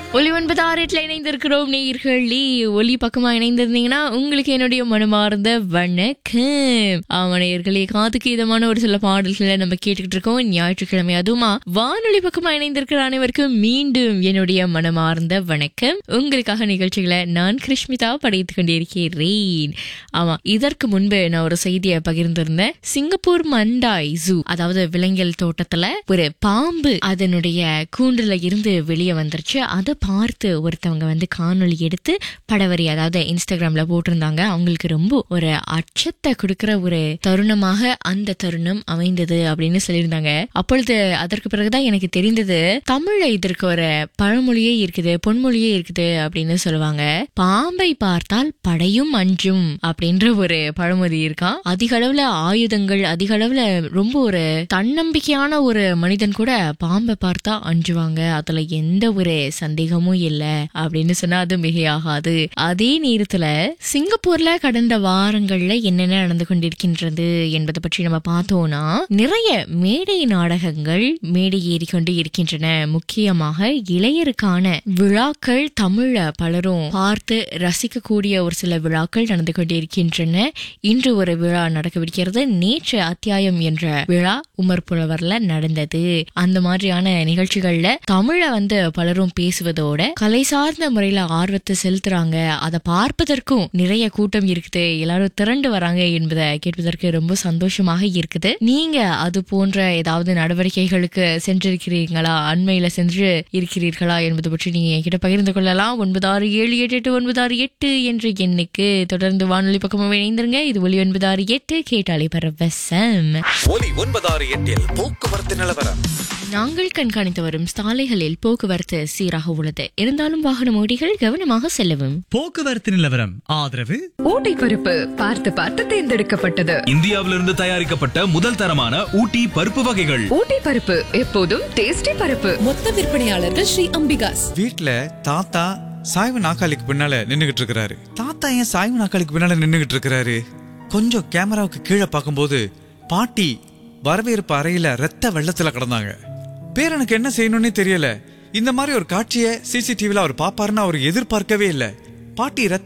ஒலி ஒன்பது ஆறு எட்டுல இணைந்திருக்கிறோம் நேயர்களே ஒலி பக்கமா இணைந்திருந்தீங்கன்னா உங்களுக்கு என்னுடைய மனமார்ந்த வணக்கம் ஆமா நேயர்களே காதுக்கு இதமான ஒரு சில பாடல்களை நம்ம கேட்டுக்கிட்டு இருக்கோம் ஞாயிற்றுக்கிழமை அதுவுமா வானொலி பக்கமா இணைந்திருக்கிற அனைவருக்கும் மீண்டும் என்னுடைய மனமார்ந்த வணக்கம் உங்களுக்காக நிகழ்ச்சிகளை நான் கிருஷ்மிதா படைத்துக் கொண்டிருக்கிறேன் ஆமா இதற்கு முன்பு நான் ஒரு செய்தியை பகிர்ந்திருந்தேன் சிங்கப்பூர் மண்டாய் ஜூ அதாவது விலங்கியல் தோட்டத்துல ஒரு பாம்பு அதனுடைய கூண்டுல இருந்து வெளியே வந்துருச்சு அதை பார்த்து ஒருத்தவங்க வந்து காணொளி எடுத்து படவரி அதாவது இன்ஸ்டாகிராம்ல போட்டிருந்தாங்க அவங்களுக்கு ரொம்ப ஒரு அச்சத்தை கொடுக்கிற ஒரு தருணமாக அந்த தருணம் அமைந்தது அப்படின்னு சொல்லியிருந்தாங்க அப்பொழுது அதற்கு பிறகுதான் எனக்கு தெரிந்தது தமிழ்ல இதற்கு ஒரு பழமொழியே இருக்குது பொன்மொழியே இருக்குது அப்படின்னு சொல்லுவாங்க பாம்பை பார்த்தால் படையும் அஞ்சும் அப்படின்ற ஒரு பழமொழி இருக்கான் அதிக அளவுல ஆயுதங்கள் அதிக அளவுல ரொம்ப ஒரு தன்னம்பிக்கையான ஒரு மனிதன் கூட பாம்பை பார்த்தா அஞ்சுவாங்க அதுல எந்த ஒரு சந்தேகமும் இல்ல அப்படின்னு சொன்னா அது மிகையாகாது அதே நேரத்துல சிங்கப்பூர்ல கடந்த வாரங்கள்ல என்னென்ன நடந்து கொண்டிருக்கின்றது என்பதை பற்றி நம்ம பார்த்தோம்னா நிறைய மேடை நாடகங்கள் மேடை ஏறி கொண்டு இருக்கின்றன முக்கியமாக இளையருக்கான விழாக்கள் தமிழ பலரும் பார்த்து ரசிக்கக்கூடிய ஒரு சில விழாக்கள் நடந்து கொண்டிருக்கின்றன இன்று ஒரு விழா நடக்கவிருக்கிறது நேற்று அத்தியாயம் என்ற விழா உமர் புலவர்ல நடந்தது அந்த மாதிரியான நிகழ்ச்சிகள்ல தமிழ வந்து பலரும் பேசுவதோட கலை சார்ந்த முறையில ஆர்வத்தை செலுத்துறாங்க அதை பார்ப்பதற்கும் நிறைய கூட்டம் இருக்குது எல்லாரும் திரண்டு வராங்க என்பதை கேட்பதற்கு ரொம்ப சந்தோஷமாக இருக்குது நீங்க அது போன்ற ஏதாவது நடவடிக்கைகளுக்கு சென்றிருக்கிறீங்களா அண்மையில சென்று இருக்கிறீர்களா என்பது பற்றி நீங்க என்கிட்ட பகிர்ந்து கொள்ளலாம் ஒன்பது ஆறு ஏழு எட்டு எட்டு ஒன்பது ஆறு எட்டு என்ற எண்ணுக்கு தொடர்ந்து வானொலி பக்கமாக இணைந்திருங்க இது ஒலி ஒன்பது ஆறு எட்டு கேட்டாலே பரவசம் ஒலி ஒன்பதாறு எட்டில் போக்குவரத்து நிலவரம் நாங்கள் கண்காணித்து வரும் சாலைகளில் போக்குவரத்து சீராக உள்ளது இருந்தாலும் வாகன ஓட்டிகள் கவனமாக செல்லவும் போக்குவரத்து நிலவரம் ஆதரவு ஊட்டி பருப்பு பார்த்து பார்த்து தேர்ந்தெடுக்கப்பட்டது இந்தியாவிலிருந்து தயாரிக்கப்பட்ட முதல் தரமான ஊட்டி பருப்பு வகைகள் ஊட்டி பருப்பு எப்போதும் டேஸ்டி பருப்பு மொத்த விற்பனையாளர்கள் ஸ்ரீ அம்பிகாஸ் வீட்ல தாத்தா சாய்வு நாக்காளிக்கு பின்னால நின்னுகிட்டு இருக்கிறாரு தாத்தா ஏன் சாய்வு நாக்காளிக்கு பின்னால நின்னுகிட்டு இருக்கிறாரு கொஞ்சம் கேமராவுக்கு கீழே பார்க்கும்போது பாட்டி வரவேற்பு அறையில ரத்த வெள்ளத்துல கிடந்தாங்க பேரனுக்கு என்ன செய்யணும்னே தெரியல இந்த மாதிரி ஒரு காட்சியை சிசிடிவில அவர் பாப்பாருன்னு அவர் எதிர்பார்க்கவே இல்லை பாட்டி ரத்த